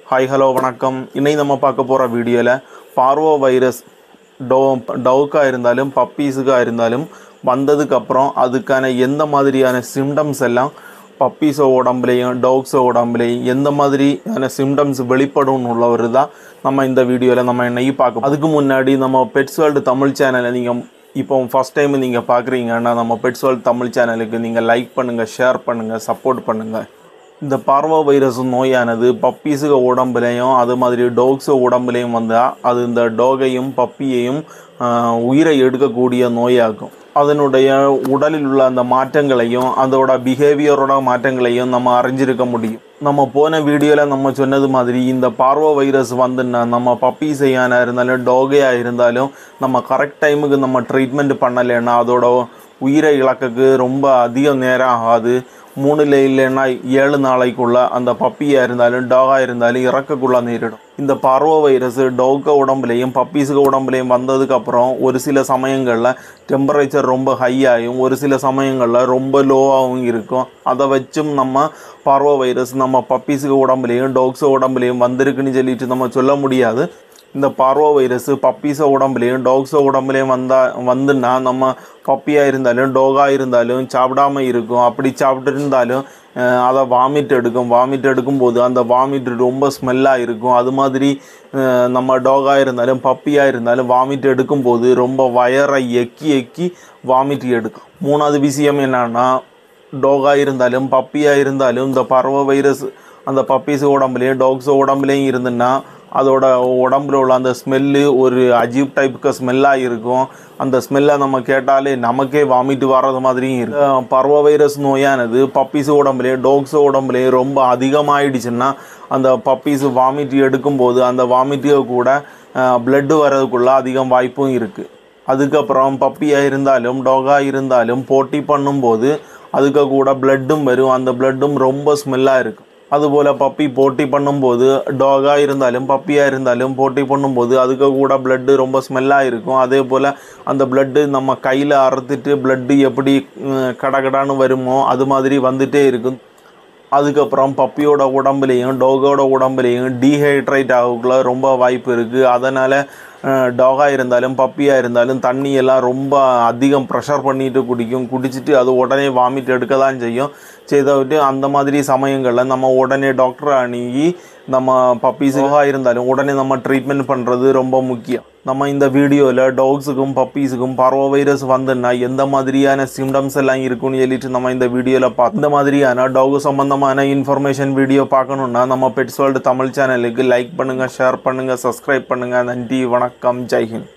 hi hello வணக்கம் இன்னைக்கு நம்ம பார்க்க போகிற வீடியோவில் பார்வோ வைரஸ் டோ டவுக்காக இருந்தாலும் பப்பீஸுக்காக இருந்தாலும் வந்ததுக்கப்புறம் அதுக்கான எந்த மாதிரியான சிம்டம்ஸ் எல்லாம் பப்பீஸோ உடம்புலையும் டாக்ஸோ உடம்புலையும் எந்த மாதிரியான சிம்டம்ஸ் வெளிப்படும் உள்ளவர் தான் நம்ம இந்த வீடியோவில் நம்ம இன்னைக்கு பார்க்க அதுக்கு முன்னாடி நம்ம பெட்ஸ் வேர்ல்டு தமிழ் சேனலை நீங்கள் இப்போ ஃபஸ்ட் டைம் நீங்கள் பார்க்குறீங்கன்னா நம்ம பெட்ஸ் வேர்ல்டு தமிழ் சேனலுக்கு நீங்கள் லைக் பண்ணுங்கள் ஷேர் பண்ணுங்கள் சப்போர்ட் பண்ணுங்கள் இந்த பார்வா வைரஸ் நோயானது பப்பீஸுக உடம்புலையும் அது மாதிரி டாக்ஸு உடம்புலையும் வந்தால் அது இந்த டாகையும் பப்பியையும் ஆஹ், உயிரை எடுக்கக்கூடிய நோயாகும் அதனுடைய உடலில் உள்ள அந்த மாற்றங்களையும் அதோட பிஹேவியரோட மாற்றங்களையும் நம்ம அறிஞ்சிருக்க முடியும் நம்ம போன வீடியோவில் நம்ம சொன்னது மாதிரி இந்த பார்வோ வைரஸ் வந்துன்னா நம்ம பப்பீஸையான இருந்தாலும் டாகையாக இருந்தாலும் நம்ம கரெக்ட் டைமுக்கு நம்ம ட்ரீட்மெண்ட் பண்ணலைன்னா அதோட உயிரை இழக்கக்கு ரொம்ப அதிக நேரம் ஆகாது மூணுல இல்லைன்னா ஏழு நாளைக்குள்ள அந்த பப்பியாக இருந்தாலும் டாகாக இருந்தாலும் இறக்கக்குள்ள நேரிடும் இந்த பார்வோ வைரஸ் டாக உடம்புலையும் பப்பீஸுக்கு உடம்புலையும் வந்ததுக்கப்புறம் ஒரு சில சமயங்களில் டெம்பரேச்சர் ரொம்ப ஹையாகும் ஒரு சில சமயங்களில் ரொம்ப லோவாகவும் இருக்கும் அதை வச்சும் நம்ம பார்வோ வைரஸ் நம்ம பப்பீஸுக்கு உடம்புலையும் டாக்ஸு உடம்புலையும் வந்திருக்குன்னு சொல்லிட்டு நம்ம சொல்ல முடியாது இந்த பார்வோ வைரஸ் பப்பீஸோ உடம்புலையும் டாக்ஸோ உடம்புலையும் வந்தா வந்துன்னா நம்ம பப்பியாக இருந்தாலும் டோகாக இருந்தாலும் சாப்பிடாம இருக்கும் அப்படி சாப்பிட்டு இருந்தாலும் அஹ், அதை வாமிட் எடுக்கும் வாமிட் எடுக்கும்போது அந்த வாமிட் ரொம்ப ஸ்மெல்லாக இருக்கும் அது மாதிரி அஹ், நம்ம டாகாக இருந்தாலும் பப்பியாக இருந்தாலும் வாமிட் எடுக்கும்போது ரொம்ப வயரை எக்கி எக்கி வாமிட் எடுக்கும் மூணாவது விஷயம் என்னன்னா டாகாக இருந்தாலும் பப்பியாக இருந்தாலும் இந்த பறவை வைரஸ் அந்த பப்பீஸ் உடம்புலையும் டாக்ஸ் உடம்புலையும் இருந்துன்னா அதோட உடம்புல உள்ள அந்த ஸ்மெல்லு ஒரு அஜீப் டைப்புக்கு ஸ்மெல்லாக இருக்கும் அந்த ஸ்மெல்லை நம்ம கேட்டாலே நமக்கே வாமிட் வர்றது மாதிரியும் இருக்கு அஹ் பர்வ வைரஸ் நோயானது பப்பீஸ் உடம்புலையும் டாக்ஸ் உடம்புலையும் ரொம்ப அதிகமாகிடுச்சுன்னா அந்த பப்பீஸ் வாமிட் எடுக்கும்போது அந்த வாமிட்டுக்கு கூட பிளட்டு வர்றதுக்குள்ள அதிகம் வாய்ப்பும் இருக்குது அதுக்கப்புறம் பப்பியாக இருந்தாலும் டாகாக இருந்தாலும் போட்டி பண்ணும்போது அதுக்கு கூட பிளட்டும் வரும் அந்த பிளட்டும் ரொம்ப ஸ்மெல்லாக இருக்கும் அதுபோல் பப்பி போட்டி பண்ணும்போது டாகாக இருந்தாலும் பப்பியாக இருந்தாலும் போட்டி பண்ணும்போது அதுக்கு கூட பிளட்டு ரொம்ப ஸ்மெல்லாக இருக்கும் அதே போல் அந்த பிளட்டு நம்ம கையில் அறுத்துட்டு பிளட்டு எப்படி உம், கடகடான்னு வருமோ அது மாதிரி வந்துட்டே இருக்கும் அதுக்கப்புறம் பப்பியோட உடம்புலையும் டாகோட உடம்புலையும் டீஹைட்ரேட் ஆகக்குள்ள ரொம்ப வாய்ப்பு இருக்குது அதனால் டாகாக இருந்தாலும் பப்பியாக இருந்தாலும் தண்ணி எல்லாம் ரொம்ப அதிகம் ப்ரெஷர் பண்ணிட்டு குடிக்கும் குடிச்சிட்டு அது உடனே வாமிட் எடுக்க தான் செய்யும் செய்தவிட்டு அந்த மாதிரி சமயங்களில் நம்ம உடனே டாக்டரை அணுகி நம்ம பப்பீஸுக்காக இருந்தாலும் உடனே நம்ம ட்ரீட்மெண்ட் பண்ணுறது ரொம்ப முக்கியம் நம்ம இந்த வீடியோவில் டாக்ஸுக்கும் பப்பீஸுக்கும் பரவ வைரஸ் வந்துன்னா எந்த மாதிரியான சிம்டம்ஸ் எல்லாம் இருக்குன்னு சொல்லிட்டு நம்ம இந்த வீடியோவில் பார்த்து இந்த மாதிரியான டாக் சம்பந்தமான இன்ஃபர்மேஷன் வீடியோ பார்க்கணுன்னா நம்ம பெட்ஸ் வேர்ல்டு தமிழ் சேனலுக்கு லைக் பண்ணுங்கள் ஷேர் பண்ணுங்கள் சப்ஸ்கிரைப் பண்ணுங்கள் நன்றி வணக்கம் ஜெய்ஹிந்த்